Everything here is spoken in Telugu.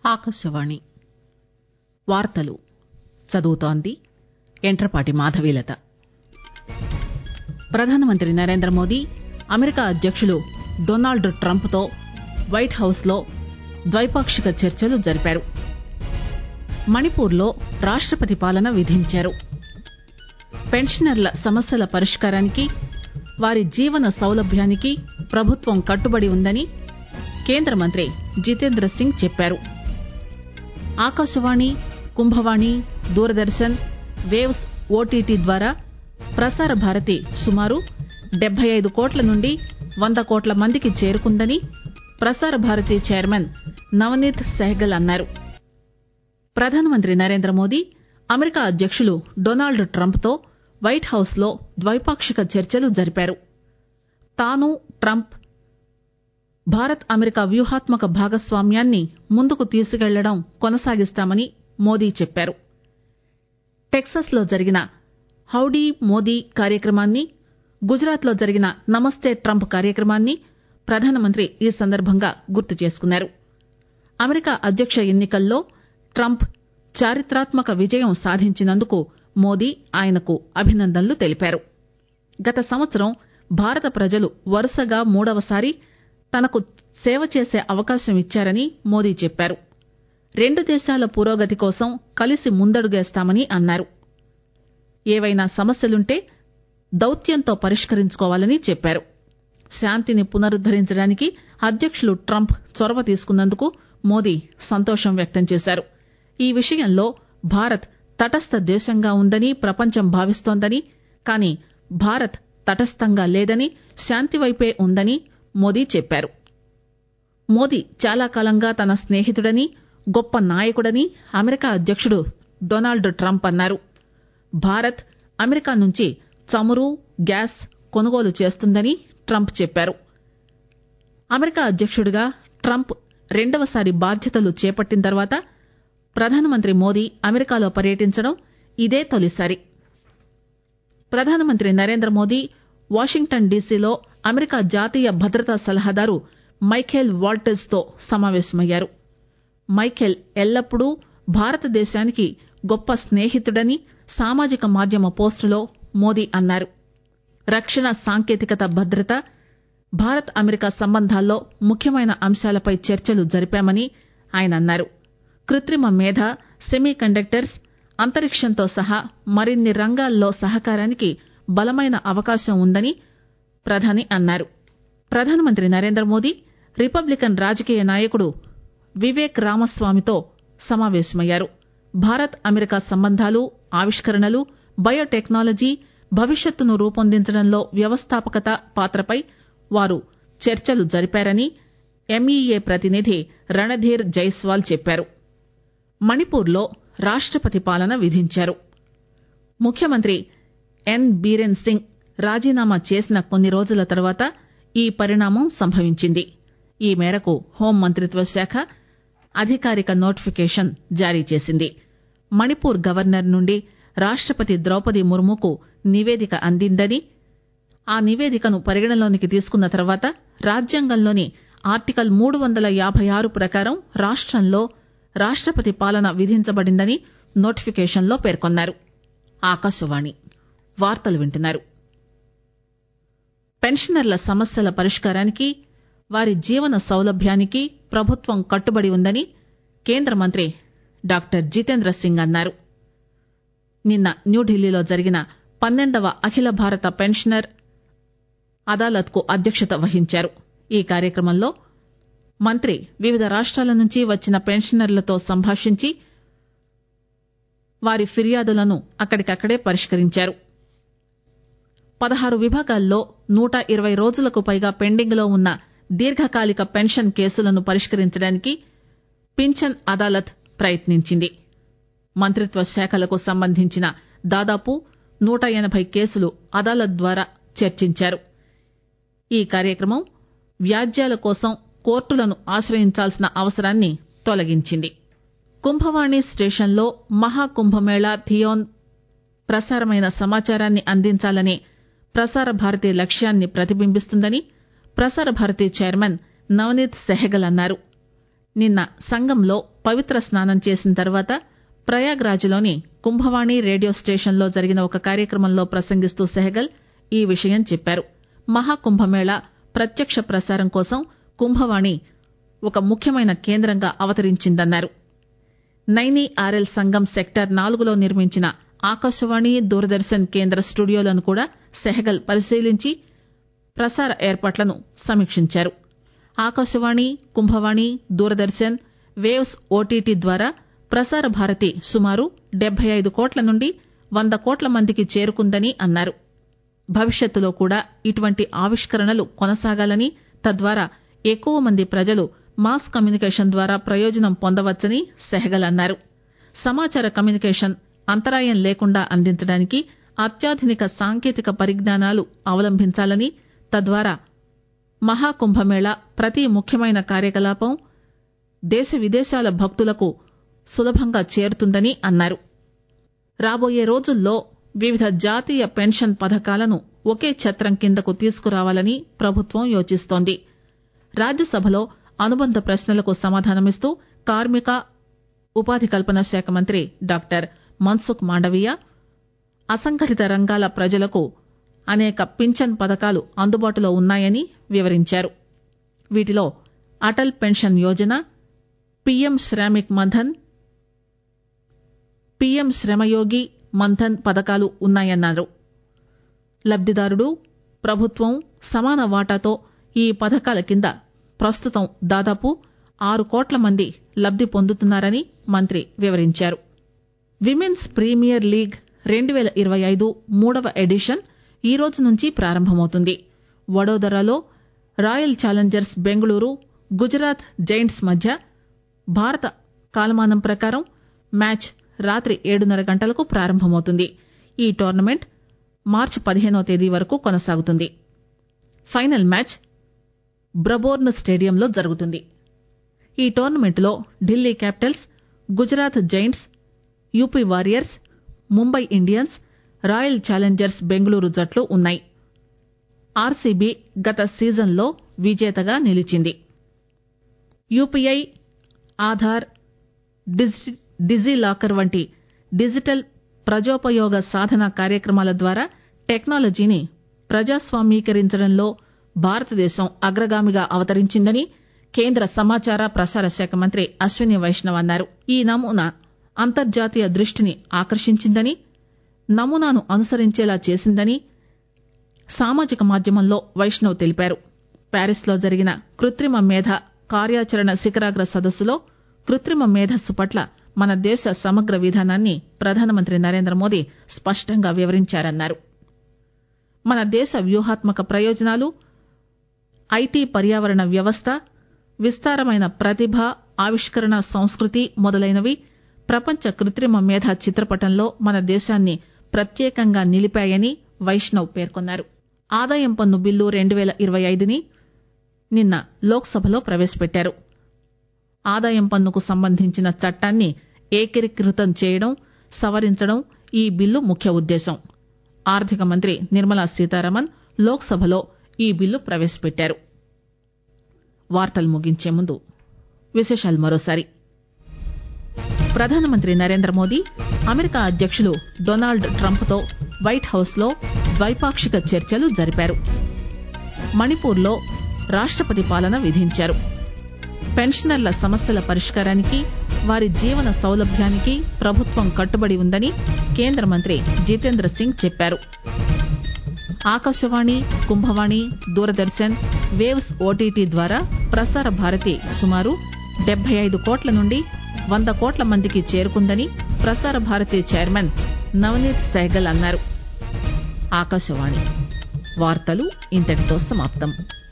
ఆకాశవాణి వార్తలు చదువుతోంది ఎంట్రపాటి మాధవీలత ప్రధానమంత్రి నరేంద్ర మోదీ అమెరికా అధ్యకులు డొనాల్డ్ ట్రంప్ తో వైట్ హౌస్ లో ద్వైపాక్షిక చర్చలు జరిపారు మణిపూర్ లో రాష్టపతి పాలన విధించారు పెన్షనర్ల సమస్యల పరిష్కారానికి వారి జీవన సౌలభ్యానికి ప్రభుత్వం కట్టుబడి ఉందని కేంద్ర మంత్రి జితేంద్ర సింగ్ చెప్పారు ఆకాశవాణి కుంభవాణి దూరదర్శన్ వేవ్స్ ఓటీటీ ద్వారా ప్రసార భారతి సుమారు డెబ్బై ఐదు కోట్ల నుండి వంద కోట్ల మందికి చేరుకుందని ప్రసార భారతి చైర్మన్ నవనీత్ సెహ్గల్ అన్నారు ప్రధానమంత్రి నరేంద్ర మోదీ అమెరికా అధ్యకులు డొనాల్డ్ ట్రంప్ తో వైట్ హౌస్ లో ద్వైపాక్షిక చర్చలు జరిపారు తాను ట్రంప్ భారత్ అమెరికా వ్యూహాత్మక భాగస్వామ్యాన్ని ముందుకు తీసుకెళ్లడం కొనసాగిస్తామని మోదీ చెప్పారు టెక్సాస్ లో జరిగిన హౌడీ మోదీ కార్యక్రమాన్ని గుజరాత్ లో జరిగిన నమస్తే ట్రంప్ కార్యక్రమాన్ని ప్రధానమంత్రి ఈ సందర్భంగా గుర్తు చేసుకున్నారు అమెరికా అధ్యక్ష ఎన్నికల్లో ట్రంప్ చారిత్రాత్మక విజయం సాధించినందుకు మోదీ ఆయనకు అభినందనలు తెలిపారు గత సంవత్సరం భారత ప్రజలు వరుసగా మూడవసారి తనకు సేవ చేసే అవకాశం ఇచ్చారని మోదీ చెప్పారు రెండు దేశాల పురోగతి కోసం కలిసి ముందడుగేస్తామని అన్నారు ఏవైనా సమస్యలుంటే దౌత్యంతో పరిష్కరించుకోవాలని చెప్పారు శాంతిని పునరుద్దరించడానికి అధ్యకులు ట్రంప్ చొరవ తీసుకున్నందుకు మోదీ సంతోషం వ్యక్తం చేశారు ఈ విషయంలో భారత్ తటస్థ దేశంగా ఉందని ప్రపంచం భావిస్తోందని కానీ భారత్ తటస్థంగా లేదని శాంతి వైపే ఉందని మోదీ చెప్పారు మోదీ చాలా కాలంగా తన స్నేహితుడని గొప్ప నాయకుడని అమెరికా అధ్యకుడు డొనాల్డ్ ట్రంప్ అన్నారు భారత్ అమెరికా నుంచి చమురు గ్యాస్ కొనుగోలు చేస్తుందని ట్రంప్ చెప్పారు అమెరికా అధ్యకుడిగా ట్రంప్ రెండవసారి బాధ్యతలు చేపట్టిన తర్వాత ప్రధానమంత్రి మోదీ అమెరికాలో పర్యటించడం ఇదే తొలిసారి ప్రధానమంత్రి నరేంద్ర మోదీ వాషింగ్టన్ డీసీలో అమెరికా జాతీయ భద్రతా సలహాదారు మైఖేల్ వాల్టెజ్ తో సమావేశమయ్యారు మైఖేల్ ఎల్లప్పుడూ భారతదేశానికి గొప్ప స్నేహితుడని సామాజిక మాధ్యమ పోస్టులో మోదీ అన్నారు రక్షణ సాంకేతికత భద్రత భారత్ అమెరికా సంబంధాల్లో ముఖ్యమైన అంశాలపై చర్చలు జరిపామని ఆయన అన్నారు కృత్రిమ మేధ సెమీ కండక్టర్స్ అంతరిక్షంతో సహా మరిన్ని రంగాల్లో సహకారానికి బలమైన అవకాశం ఉందని ప్రధాని అన్నారు ప్రధానమంత్రి నరేంద్ర మోదీ రిపబ్లికన్ రాజకీయ నాయకుడు వివేక్ రామస్వామితో సమావేశమయ్యారు భారత్ అమెరికా సంబంధాలు ఆవిష్కరణలు బయోటెక్నాలజీ భవిష్యత్తును రూపొందించడంలో వ్యవస్థాపకత పాత్రపై వారు చర్చలు జరిపారని ఎంఈఏ ప్రతినిధి రణధీర్ జైస్వాల్ చెప్పారు మణిపూర్లో రాష్టపతి పాలన విధించారు ముఖ్యమంత్రి ఎన్ బీరెన్ సింగ్ రాజీనామా చేసిన కొన్ని రోజుల తర్వాత ఈ పరిణామం సంభవించింది ఈ మేరకు హోంమంత్రిత్వ శాఖ అధికారిక నోటిఫికేషన్ జారీ చేసింది మణిపూర్ గవర్నర్ నుండి రాష్టపతి ద్రౌపది ముర్ముకు నివేదిక అందిందని ఆ నివేదికను పరిగణలోనికి తీసుకున్న తర్వాత రాజ్యాంగంలోని ఆర్టికల్ మూడు వందల యాభై ఆరు ప్రకారం రాష్టంలో రాష్టపతి పాలన విధించబడిందని నోటిఫికేషన్లో పేర్కొన్నారు ఆకాశవాణి వార్తలు వింటున్నారు పెన్షనర్ల సమస్యల పరిష్కారానికి వారి జీవన సౌలభ్యానికి ప్రభుత్వం కట్టుబడి ఉందని కేంద్ర మంత్రి డాక్టర్ జితేంద్ర సింగ్ అన్నారు నిన్న న్యూఢిల్లీలో జరిగిన పన్నెండవ అఖిల భారత పెన్షనర్ అదాలత్ కు అధ్యక్షత వహించారు ఈ కార్యక్రమంలో మంత్రి వివిధ రాష్ట్రాల నుంచి వచ్చిన పెన్షనర్లతో సంభాషించి వారి ఫిర్యాదులను అక్కడికక్కడే పరిష్కరించారు పదహారు విభాగాల్లో నూట ఇరవై రోజులకు పైగా పెండింగ్ లో ఉన్న దీర్ఘకాలిక పెన్షన్ కేసులను పరిష్కరించడానికి పింఛన్ అదాలత్ ప్రయత్నించింది మంత్రిత్వ శాఖలకు సంబంధించిన దాదాపు నూట ఎనభై కేసులు అదాలత్ ద్వారా చర్చించారు ఈ కార్యక్రమం వ్యాజ్యాల కోసం కోర్టులను ఆశ్రయించాల్సిన అవసరాన్ని తొలగించింది కుంభవాణి స్టేషన్లో మహాకుంభమేళా థియోన్ ప్రసారమైన సమాచారాన్ని అందించాలనే ప్రసార భారతి లక్ష్యాన్ని ప్రతిబింబిస్తుందని ప్రసార భారతి చైర్మన్ నవనీత్ సెహగల్ అన్నారు నిన్న సంగంలో పవిత్ర స్నానం చేసిన తర్వాత ప్రయాగ్రాజ్లోని కుంభవాణి రేడియో స్టేషన్లో జరిగిన ఒక కార్యక్రమంలో ప్రసంగిస్తూ సెహగల్ ఈ విషయం చెప్పారు మహాకుంభమేళా ప్రత్యక్ష ప్రసారం కోసం కుంభవాణి ఒక ముఖ్యమైన కేంద్రంగా అవతరించిందన్నారు నైనీ ఆర్ఎల్ సంగం సెక్టర్ నాలుగులో నిర్మించిన ఆకాశవాణి దూరదర్శన్ కేంద్ర స్టూడియోలను కూడా సెహగల్ పరిశీలించి ప్రసార ఏర్పాట్లను సమీక్షించారు ఆకాశవాణి కుంభవాణి దూరదర్శన్ వేవ్స్ ఓటీటీ ద్వారా ప్రసార భారతి సుమారు డెబ్బై ఐదు కోట్ల నుండి వంద కోట్ల మందికి చేరుకుందని అన్నారు భవిష్యత్తులో కూడా ఇటువంటి ఆవిష్కరణలు కొనసాగాలని తద్వారా ఎక్కువ మంది ప్రజలు మాస్ కమ్యూనికేషన్ ద్వారా ప్రయోజనం పొందవచ్చని సెహగల్ అన్నారు సమాచార కమ్యూనికేషన్ అంతరాయం లేకుండా అందించడానికి అత్యాధునిక సాంకేతిక పరిజ్ఞానాలు అవలంబించాలని తద్వారా మహాకుంభమేళా ప్రతి ముఖ్యమైన కార్యకలాపం దేశ విదేశాల భక్తులకు సులభంగా చేరుతుందని అన్నారు రాబోయే రోజుల్లో వివిధ జాతీయ పెన్షన్ పథకాలను ఒకే ఛత్రం కిందకు తీసుకురావాలని ప్రభుత్వం యోచిస్తోంది రాజ్యసభలో అనుబంధ ప్రశ్నలకు సమాధానమిస్తూ కార్మిక ఉపాధి కల్పన శాఖ మంత్రి డాక్టర్ మన్సుఖ్ మాండవీయ అసంఘటిత రంగాల ప్రజలకు అనేక పింఛన్ పథకాలు అందుబాటులో ఉన్నాయని వివరించారు వీటిలో Atal pension Yojana PM Shramik Mandhan PM Shramyogi Mandhan పథకాలు ఉన్నాయన్నారు లబ్దిదారుడు ప్రభుత్వం సమాన వాటాతో ఈ పథకాల కింద ప్రస్తుతం దాదాపు ఆరు కోట్ల మంది లబ్ది పొందుతున్నారని మంత్రి వివరించారు విమెన్స్ ప్రీమియర్ లీగ్ రెండు పేల ఇరవై ఐదు మూడవ ఎడిషన్ ఈ రోజు నుంచి ప్రారంభమవుతుంది వడోదరాలో Royal Challengers Bengaluru Gujarat Giants మధ్య భారత కాలమానం ప్రకారం మ్యాచ్ రాత్రి ఏడున్నర గంటలకు ప్రారంభమవుతుంది ఈ టోర్నమెంట్ మార్చి పదిహేనో తేదీ వరకు కొనసాగుతుంది ఫైనల్ మ్యాచ్ బ్రబోర్న్ స్టేడియంలో జరుగుతుంది ఈ టోర్నమెంట్లో Delhi Capitals Gujarat Giants UP Warriors Mumbai Indians Royal Challengers Bengaluru జట్లు ఉన్నాయి ఆర్సీబీ గత సీజన్లో విజేతగా నిలిచింది యూపీఐ ఆధార్ డిజి డిజిలాకర్ వంటి డిజిటల్ ప్రజోపయోగ సాధన కార్యక్రమాల ద్వారా టెక్నాలజీని ప్రజాస్వామీకరించడంలో భారతదేశం అగ్రగామిగా అవతరించిందని కేంద్ర సమాచార ప్రసార శాఖ మంత్రి అశ్విని వైష్ణవ్ అన్నారు ఈ నమూనా అంతర్జాతీయ దృష్టిని ఆకర్షించిందని నమూనాను అనుసరించేలా చేసిందని సామాజిక మాధ్యమంలో వైష్ణవ్ తెలిపారు ప్యారిస్ లో జరిగిన కృత్రిమ మేధ కార్యాచరణ శిఖరాగ్ర సదస్సులో కృత్రిమ మేధస్సు పట్ల మన దేశ సమగ్ర విధానాన్ని ప్రధానమంత్రి నరేంద్ర మోదీ స్పష్టంగా వివరించారన్నారు మన దేశ వ్యూహాత్మక ప్రయోజనాలు ఐటీ పర్యావరణ వ్యవస్థ విస్తారమైన ప్రతిభ ఆవిష్కరణ సంస్కృతి మొదలైనవి ప్రపంచ కృత్రిమ మేధ చిత్రపటంలో మన దేశాన్ని ప్రత్యేకంగా నిలిపాయని వైష్ణవ్ పేర్కొన్నారు ఆదాయం పన్ను బిల్లు రెండు పేల ఇరవై ఐదుని నిన్న లోక్సభలో ప్రవేశపెట్టారు ఆదాయం పన్నుకు సంబంధించిన చట్టాన్ని ఏకీకృతం చేయడం సవరించడం ఈ బిల్లు ముఖ్య ఉద్దేశం ఆర్థిక మంత్రి నిర్మలా సీతారామన్ లోక్సభలో ఈ బిల్లు ప్రవేశపెట్టారు వార్తలు ముగించే ముందు విశేషాలు మరోసారి ప్రధానమంత్రి నరేంద్ర మోదీ అమెరికా అధ్యక్షులు డొనాల్డ్ ట్రంప్తో వైట్ హౌస్లో ద్వైపాక్షిక చర్చలు జరిపారు మణిపూర్లో రాష్టపతి పాలన విధించారు పెన్షనర్ల సమస్యల పరిష్కారానికి వారి జీవన సౌలభ్యానికి ప్రభుత్వం కట్టుబడి ఉందని కేంద్ర మంత్రి జితేంద్ర సింగ్ చెప్పారు ఆకాశవాణి కుంభవాణి దూరదర్శన్ వేవ్స్ ఓటీటీ ద్వారా ప్రసార భారతి సుమారు డెబ్బై ఐదు కోట్ల నుండి వంద కోట్ల మందికి చేరుకుందని ప్రసార భారతి చైర్మన్ నవనీత్ సైగల్ అన్నారు ఆకాశవాణి వార్తలు ఇంతటితో సమాప్తం